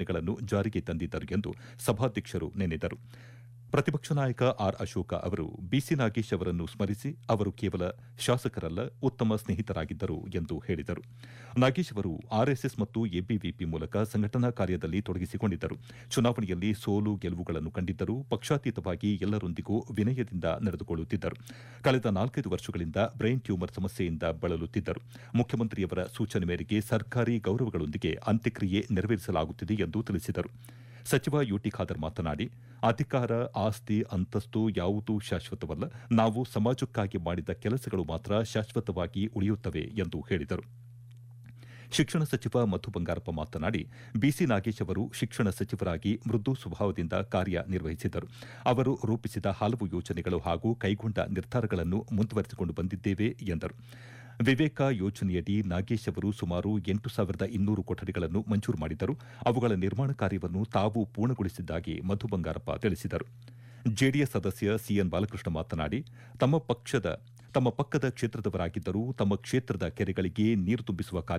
ಯೋಜನೆಗಳನ್ನು ಜಾರಿಗೆ ತಂದಿದ್ದರು ಎಂದು ಸಭಾಧ್ಯಕ್ಷರು ನೆನೆದರು ಪ್ರತಿಪಕ್ಷ ನಾಯಕ ಆರ್ ಅಶೋಕ ಅವರು ಬಿಸಿ ನಾಗೇಶ್ ಅವರನ್ನು ಸ್ಮರಿಸಿ ಅವರು ಕೇವಲ ಶಾಸಕರಲ್ಲ ಉತ್ತಮ ಸ್ನೇಹಿತರಾಗಿದ್ದರು ಎಂದು ಹೇಳಿದರು ನಾಗೇಶ್ ಅವರು ಆರ್ಎಸ್ಎಸ್ ಮತ್ತು ಎಬಿವಿಪಿ ಮೂಲಕ ಸಂಘಟನಾ ಕಾರ್ಯದಲ್ಲಿ ತೊಡಗಿಸಿಕೊಂಡಿದ್ದರು ಚುನಾವಣೆಯಲ್ಲಿ ಸೋಲು ಗೆಲುವುಗಳನ್ನು ಕಂಡಿದ್ದರು ಪಕ್ಷಾತೀತವಾಗಿ ಎಲ್ಲರೊಂದಿಗೂ ವಿನಯದಿಂದ ನಡೆದುಕೊಳ್ಳುತ್ತಿದ್ದರು ಕಳೆದ ನಾಲ್ಕೈದು ವರ್ಷಗಳಿಂದ ಬ್ರೈನ್ ಟ್ಯೂಮರ್ ಸಮಸ್ಯೆಯಿಂದ ಬಳಲುತ್ತಿದ್ದರು ಮುಖ್ಯಮಂತ್ರಿಯವರ ಸೂಚನೆ ಮೇರೆಗೆ ಸರ್ಕಾರಿ ಗೌರವಗಳೊಂದಿಗೆ ಅಂತ್ಯಕ್ರಿಯೆ ನೆರವೇರಿಸಲಾಗುತ್ತಿದೆ ಎಂದು ತಿಳಿಸಿದರು ಸಚಿವ ಯುಟಿ ಖಾದರ್ ಮಾತನಾಡಿ ಅಧಿಕಾರ ಆಸ್ತಿ ಅಂತಸ್ತು ಯಾವುದೂ ಶಾಶ್ವತವಲ್ಲ ನಾವು ಸಮಾಜಕ್ಕಾಗಿ ಮಾಡಿದ ಕೆಲಸಗಳು ಮಾತ್ರ ಶಾಶ್ವತವಾಗಿ ಉಳಿಯುತ್ತವೆ ಎಂದು ಹೇಳಿದರು ಶಿಕ್ಷಣ ಸಚಿವ ಮಧು ಬಂಗಾರಪ್ಪ ಮಾತನಾಡಿ ಬಿಸಿ ನಾಗೇಶ್ ಅವರು ಶಿಕ್ಷಣ ಸಚಿವರಾಗಿ ಮೃದು ಸ್ವಭಾವದಿಂದ ಕಾರ್ಯನಿರ್ವಹಿಸಿದ್ದರು ಅವರು ರೂಪಿಸಿದ ಹಲವು ಯೋಜನೆಗಳು ಹಾಗೂ ಕೈಗೊಂಡ ನಿರ್ಧಾರಗಳನ್ನು ಮುಂದುವರೆಸಿಕೊಂಡು ಬಂದಿದ್ದೇವೆ ಎಂದರು ವಿವೇಕ ಯೋಜನೆಯಡಿ ನಾಗೇಶ್ ಅವರು ಸುಮಾರು ಎಂಟು ಸಾವಿರದ ಇನ್ನೂರು ಕೊಠಡಿಗಳನ್ನು ಮಂಜೂರು ಮಾಡಿದ್ದರು ಅವುಗಳ ನಿರ್ಮಾಣ ಕಾರ್ಯವನ್ನು ತಾವು ಪೂರ್ಣಗೊಳಿಸಿದ್ದಾಗಿ ಮಧು ಬಂಗಾರಪ್ಪ ತಿಳಿಸಿದರು ಜೆಡಿಎಸ್ ಸದಸ್ಯ ಸಿಎನ್ ಬಾಲಕೃಷ್ಣ ಮಾತನಾಡಿ ತಮ್ಮ ಪಕ್ಷದ ತಮ್ಮ ಪಕ್ಕದ ಕ್ಷೇತ್ರದವರಾಗಿದ್ದರೂ ತಮ್ಮ ಕ್ಷೇತ್ರದ ಕೆರೆಗಳಿಗೆ ನೀರು ತುಂಬಿಸುವ ಕಾರ್ಯ